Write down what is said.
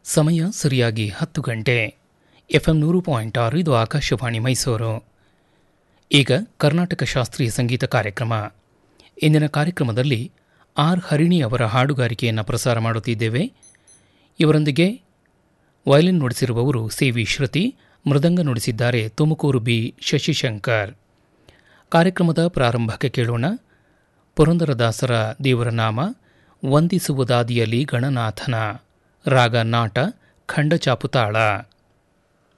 ಸಮಯ ಸರಿಯಾಗಿ ಹತ್ತು ಗಂಟೆ ಎಫ್ಎಂ ನೂರು ಪಾಯಿಂಟ್ ಆರು ಇದು ಆಕಾಶವಾಣಿ ಮೈಸೂರು ಈಗ ಕರ್ನಾಟಕ ಶಾಸ್ತ್ರೀಯ ಸಂಗೀತ ಕಾರ್ಯಕ್ರಮ ಇಂದಿನ ಕಾರ್ಯಕ್ರಮದಲ್ಲಿ ಆರ್ ಹರಿಣಿ ಅವರ ಹಾಡುಗಾರಿಕೆಯನ್ನು ಪ್ರಸಾರ ಮಾಡುತ್ತಿದ್ದೇವೆ ಇವರೊಂದಿಗೆ ವಯಲಿನ್ ನುಡಿಸಿರುವವರು ಸಿ ವಿ ಶ್ರುತಿ ಮೃದಂಗ ನುಡಿಸಿದ್ದಾರೆ ತುಮಕೂರು ಬಿ ಶಶಿಶಂಕರ್ ಕಾರ್ಯಕ್ರಮದ ಪ್ರಾರಂಭಕ್ಕೆ ಕೇಳೋಣ ಪುರಂದರದಾಸರ ದೇವರ ನಾಮ ವಂದಿಸುವುದಾದಿಯಲ್ಲಿ ಗಣನಾಥನ ರಾಗ ನಾಟ ಖಂಡಚಾಪುತಾಳ